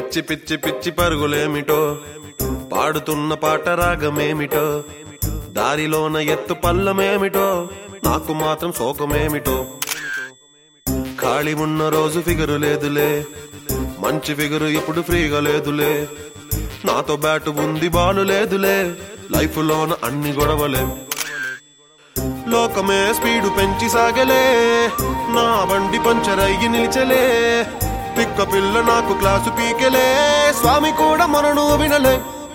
పిచ్చి పిచ్చి పిచ్చి పరుగులేమిటో పాడుతున్న పాట రాగమేమిటో దారిలోన ఎత్తు పల్లమేమిటో నాకు మాత్రం శోకమేమిటో ఖాళీ ఉన్న రోజు ఫిగరు లేదులే మంచి ఫిగరు ఇప్పుడు ఫ్రీగా లేదులే నాతో బ్యాటు ఉంది బాలు లేదులే లైఫ్ లోన అన్ని గొడవలే లోకమే స్పీడు పెంచి సాగలే నా బండి పంచర్ అయ్యి నిలిచలే పిక్క పిల్ల నాకు క్లాసు పీకెలే స్వామి కూడా మనను వినలే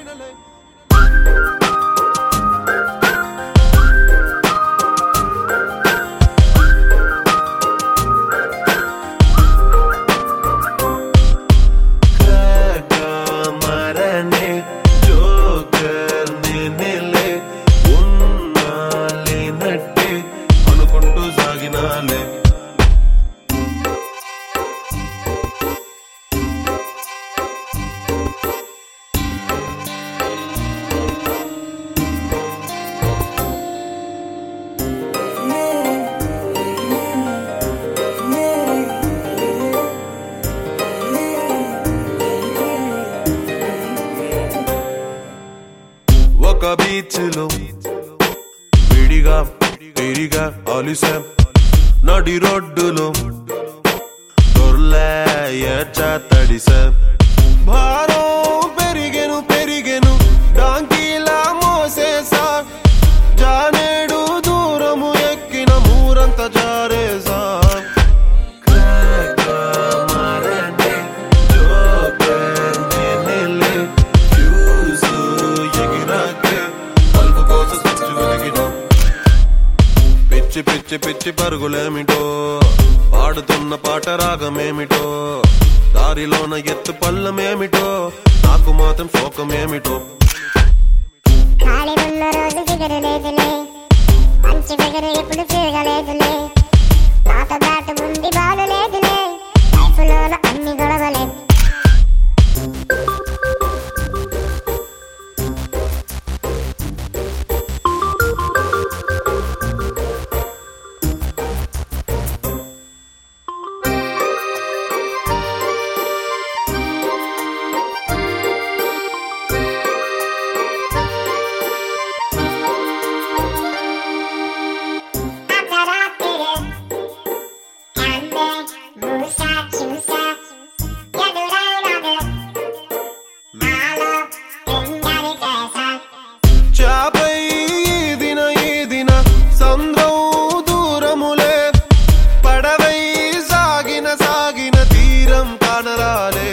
మరనే జోకర్ నేనేలే ఉన్నాలేనట్టే అనుకుంటూ సాగినాలే ఒక బీచ్ లో విడిగా విడిగా అలిసాం నడి రోడ్డులో దొర్లేయచ తడిసాం భారం పెరిగెను పెరిగెను డాంకీలా మోసేసా జానేడు దూరము ఎక్కిన మూరంత జారేసా పిచ్చి పిచ్చి పిచ్చి పరుగులేమిటో పాడుతున్న పాట రాగమేమిటో దారిలోన ఎత్తు పల్లమేమిటో నాకు మాత్రం శోకమేమిటో ఖాళీ ఉన్న రోజు ఫిగరు లేదులే మంచి ఫిగరు ఎప్పుడు తిరగలేదులే నాతో బ్యాట్ ఉంది బాలు లేదులే లైఫ్లో అన్ని గొడవలే అర్ధరాత్రిరే అందే మూసా చూసా ఎదురైనదే నాలో ఎంగని చేసా చాపై ఈదిన ఈదిన సంద్రం దూరములే పడవై సాగిన సాగిన తీరం కానరాలే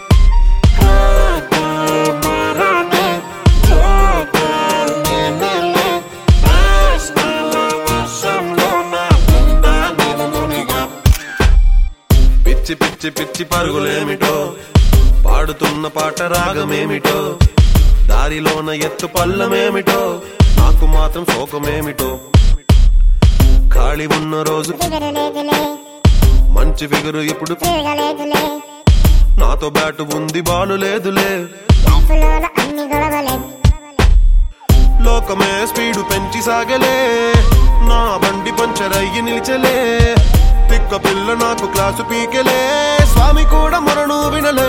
పిచ్చి పిచ్చి పిచ్చి పరుగులేమిటో పాడుతున్న పాట రాగమేమిటో దారిలోన ఎత్తు పల్లమేమిటో నాకు మాత్రం శోకమేమిటో ఖాళీ ఉన్న రోజు ఫిగరు లేదులే మంచి ఫిగరు ఇప్పుడు తిరగలేదులే నాతో బ్యాటు ఉంది బాలు లేదులే లైఫ్లో అన్ని గొడవలే లోకమే స్పీడు పెంచి సాగలే నా బండి పంచర్ అయ్యి నిలిచలే తిక్క పిల్ల నాకు క్లాసు పీకెలే స్వామి కూడా మరణు వినలే